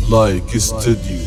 لايك استوديو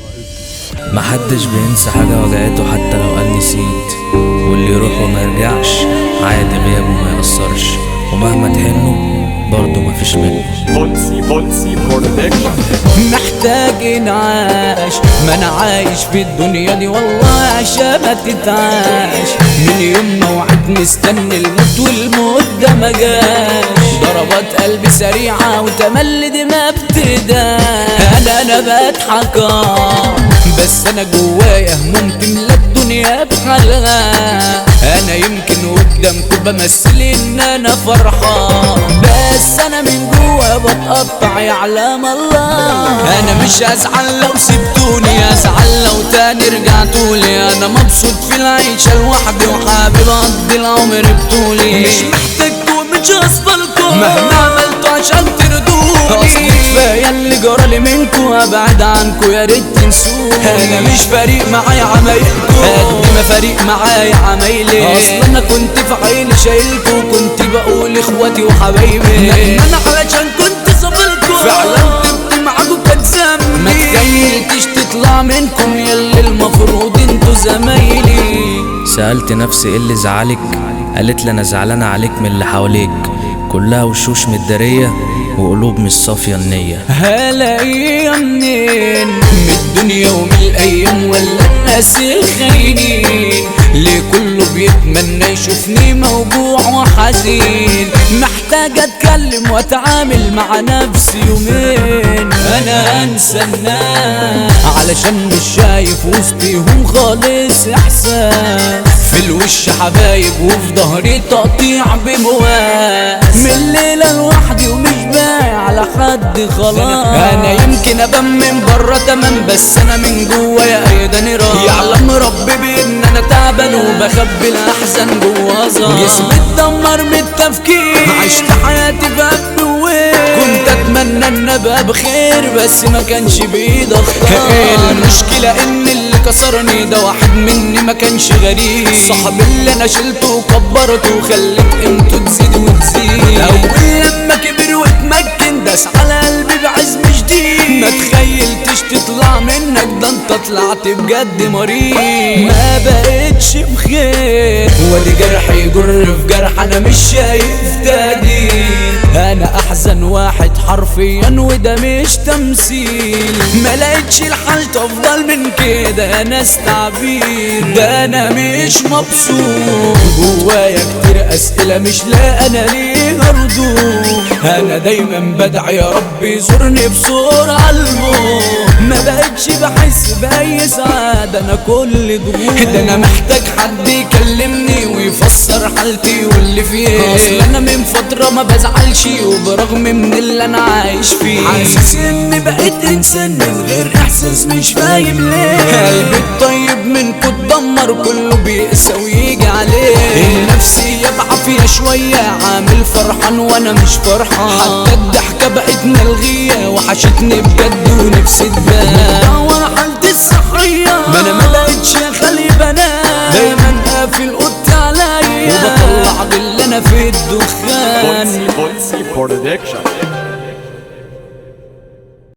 محدش بينسى حاجة وجعته حتى لو قال نسيت واللي يروح وما يرجعش عادي غيابه ما يأثرش ومهما تحنه برضه مفيش منه بولسي بولسي برودكشن محتاج انعاش ما انا عايش في الدنيا دي والله عشان ما تتعاش من يوم ما وعد مستني الموت والموت ده ما جاش ضربات قلبي سريعة وتملي دماغ ابتداء انا انا بضحك آه، بس انا جوايا هموم تملى الدنيا بحالها انا يمكن قدامكم بمثل ان انا فرحان بس انا من جوا بتقطع يعلم الله انا مش هزعل لو سبتوني ازعل لو تاني رجعتولي انا مبسوط في العيشة لوحدي وحابب اقضي العمر بطولي مش محتاجكم ومش هصفلكم مهما عملتوا عشان ترضوني اصل كفايه اللي جرالي منكم ابعد عنكم يا ريت تنسوني انا مش فارق معايا عمايلكم قد ما فارق معايا عمايلي اصل انا كنت في عيني شايلكم كنت بقول اخواتي وحبايبي انا علشان كنت صبركم فعلا تبت معاكم كانت ذنبي ما تخيلتش تطلع منكم يلي المفروض انتوا زمايلي سألت نفسي ايه اللي زعلك قالت لي انا زعلانة عليك من اللي حواليك كلها وشوش متدارية وقلوب مش صافية النية هلاقيها منين من الدنيا ومن الايام ولا الناس الخاينين ليه كله بيتمنى يشوفني موجوع وحزين محتاج اتكلم واتعامل مع نفسي يومين انا انسى الناس علشان مش شايف وسطيهم خالص احساس في الوش حبايب وفي ظهري تقطيع بمواس من الليلة لوحدي ومش باقي على حد خلاص انا يمكن ابان من بره تمام بس انا من جوا يا ايداني راح يعلم ربي بان انا تعبان وبخبي الاحزان جوا ظهري جسمي اتدمر من التفكير عشت حياتي في قلبي وين كنت اتمنى ان ابقى بخير بس ما كانش بايدي اختار المشكلة ان اللي كسرني ده واحد مني ما كانش غريب صاحب اللي انا شلته وكبرته وخليت قيمته تزيد وتزيد اول لما كبر واتمكن داس على قلبي بعزم شديد ما تخيلتش تطلع منك ده انت طلعت بجد مريض ما بقتش بخير ودي جرح يجر في جرح انا مش شايف تاني انا احزن واحد حرفيا وده مش تمثيل ما لقيتش الحال تفضل من كده انا استعبير ده انا مش مبسوط جوايا كتير اسئله مش لا انا ليه ارضو انا دايما بدعي يا رب يزورني بسرعه الموت ما بقتش بحس باي سعاده انا كل ضغوط ده انا محتاج حد يكلمني ويفسر حالتي واللي فيها اصل انا من فتره ما بزعلش وبرغم من اللي انا عايش فيه حاسس اني بقيت انسان من غير احساس مش فاهم ليه قلبي الطيب منكو اتدمر كله بيقسى ويجي عليه النفسية بعافية شوية عامل فرحان وانا مش فرحان حتى الضحكة بقت ملغية وحشتني بجد ونفسي تبان ورا حالتي الصحية ما انا ما بقتش اخلي بنات دايما قافل اوضتي عليا وبطلع باللي انا في الدخان بولسي بولسي برودكشن